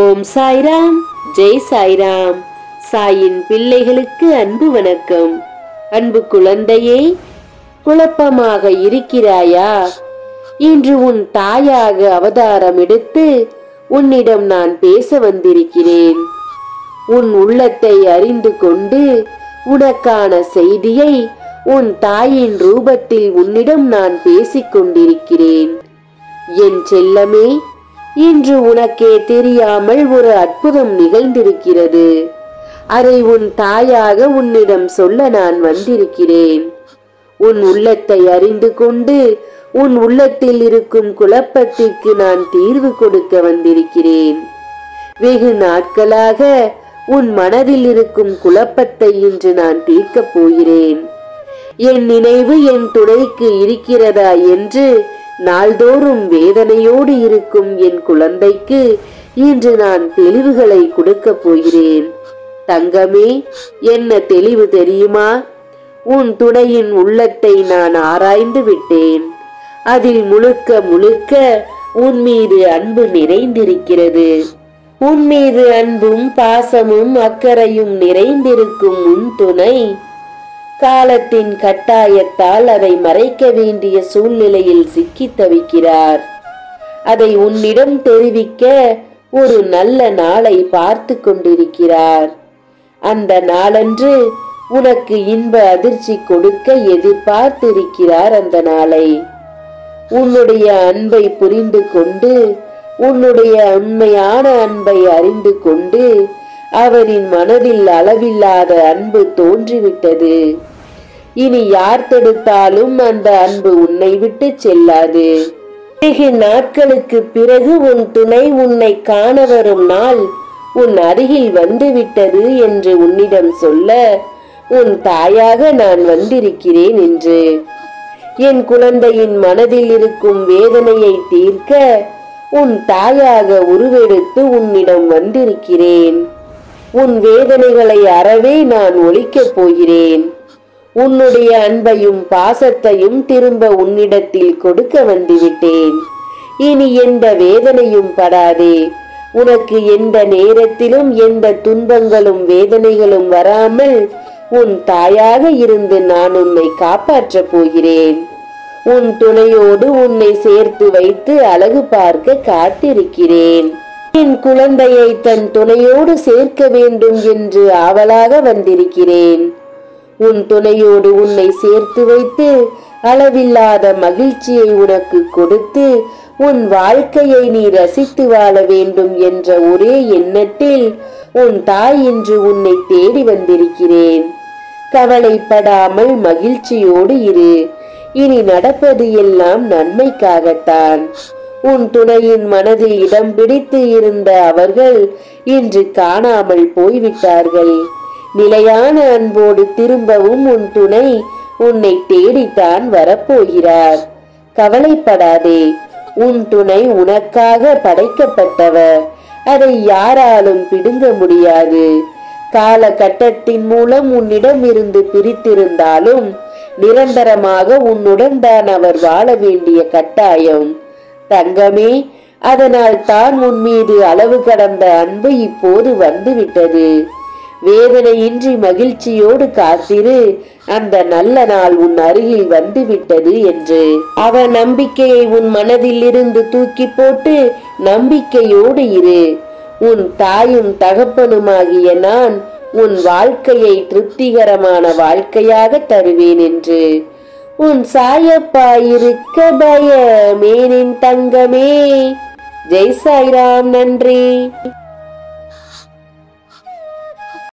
ஓம் சாய்ராம் ஜெய் சாய்ராம் சாயின் பிள்ளைகளுக்கு அன்பு வணக்கம் அன்பு குழந்தையே குழப்பமாக இருக்கிறாயா இன்று உன் தாயாக அவதாரம் எடுத்து உன்னிடம் நான் பேச வந்திருக்கிறேன் உன் உள்ளத்தை அறிந்து கொண்டு உனக்கான செய்தியை உன் தாயின் ரூபத்தில் உன்னிடம் நான் பேசிக் கொண்டிருக்கிறேன் என் செல்லமே இன்று உனக்கே தெரியாமல் ஒரு அற்புதம் நிகழ்ந்திருக்கிறது அதை உன் தாயாக உன்னிடம் சொல்ல நான் வந்திருக்கிறேன் உன் உள்ளத்தை அறிந்து கொண்டு உன் உள்ளத்தில் இருக்கும் குழப்பத்திற்கு நான் தீர்வு கொடுக்க வந்திருக்கிறேன் வெகு நாட்களாக உன் மனதில் இருக்கும் குழப்பத்தை இன்று நான் தீர்க்கப் போகிறேன் என் நினைவு என் துணைக்கு இருக்கிறதா என்று நாள்தோறும் வேதனையோடு இருக்கும் என் குழந்தைக்கு இன்று நான் தெளிவுகளை கொடுக்கப் போகிறேன் தங்கமே என்ன தெளிவு தெரியுமா உன் துணையின் உள்ளத்தை நான் ஆராய்ந்து விட்டேன் அதில் முழுக்க முழுக்க உன் மீது அன்பு நிறைந்திருக்கிறது உன் மீது அன்பும் பாசமும் அக்கறையும் நிறைந்திருக்கும் உன் துணை காலத்தின் கட்டாயத்தால் அதை மறைக்க வேண்டிய சூழ்நிலையில் சிக்கித் தவிக்கிறார் அதை உன்னிடம் தெரிவிக்க ஒரு நல்ல நாளை பார்த்து கொண்டிருக்கிறார் அந்த நாளன்று உனக்கு இன்ப அதிர்ச்சி கொடுக்க எதிர்பார்த்திருக்கிறார் அந்த நாளை உன்னுடைய அன்பை புரிந்து கொண்டு உன்னுடைய உண்மையான அன்பை அறிந்து கொண்டு அவரின் மனதில் அளவில்லாத அன்பு தோன்றிவிட்டது இனி யார் தடுத்தாலும் அந்த அன்பு உன்னை விட்டு செல்லாது வெகு நாட்களுக்கு பிறகு உன் துணை உன்னை காண வரும் நாள் உன் அருகில் வந்துவிட்டது என்று உன்னிடம் சொல்ல உன் தாயாக நான் வந்திருக்கிறேன் என்று என் குழந்தையின் மனதில் இருக்கும் வேதனையை தீர்க்க உன் தாயாக உருவெடுத்து உன்னிடம் வந்திருக்கிறேன் உன் வேதனைகளை அறவே நான் ஒழிக்கப் போகிறேன் உன்னுடைய அன்பையும் பாசத்தையும் திரும்ப உன்னிடத்தில் கொடுக்க வந்துவிட்டேன் இனி எந்த வேதனையும் படாதே உனக்கு எந்த நேரத்திலும் எந்த துன்பங்களும் வேதனைகளும் வராமல் உன் தாயாக இருந்து நான் உன்னை காப்பாற்றப் போகிறேன் உன் துணையோடு உன்னை சேர்த்து வைத்து அழகு பார்க்க காத்திருக்கிறேன் என் குழந்தையை தன் துணையோடு சேர்க்க வேண்டும் என்று ஆவலாக வந்திருக்கிறேன் உன் துணையோடு உன்னை சேர்த்து வைத்து அளவில்லாத மகிழ்ச்சியை உனக்கு கொடுத்து உன் வாழ்க்கையை நீ ரசித்து வாழ வேண்டும் என்ற ஒரே எண்ணத்தில் உன் தாய் இன்று உன்னை தேடி வந்திருக்கிறேன் கவலைப்படாமல் மகிழ்ச்சியோடு இரு இனி நடப்பது எல்லாம் நன்மைக்காகத்தான் உன் துணையின் மனதில் இடம் பிடித்து இருந்த அவர்கள் இன்று காணாமல் போய்விட்டார்கள் நிலையான அன்போடு திரும்பவும் உன் துணை உன்னை தேடித்தான் வரப்போகிறார் கவலைப்படாதே உன் துணை உனக்காக படைக்கப்பட்டவர் அதை யாராலும் பிடுங்க முடியாது காலகட்டத்தின் மூலம் உன்னிடம் இருந்து பிரித்திருந்தாலும் நிரந்தரமாக உன்னுடன் தான் அவர் வாழ வேண்டிய கட்டாயம் தங்கமே அதனால் தான் உன் மீது அளவு கடந்த அன்பு இப்போது வந்துவிட்டது வேதனையின்றி மகிழ்ச்சியோடு காத்திரு அந்த நல்ல நாள் உன் அருகில் வந்துவிட்டது என்று அவ நம்பிக்கையை உன் மனதில் இருந்து தூக்கி போட்டு நம்பிக்கையோடு இரு உன் தாயும் தகப்பனுமாகிய நான் உன் வாழ்க்கையை திருப்திகரமான வாழ்க்கையாக தருவேன் என்று உன் சாயப்பா இருக்க பயமேனின் தங்கமே ஜெய் சாய்ராம் நன்றி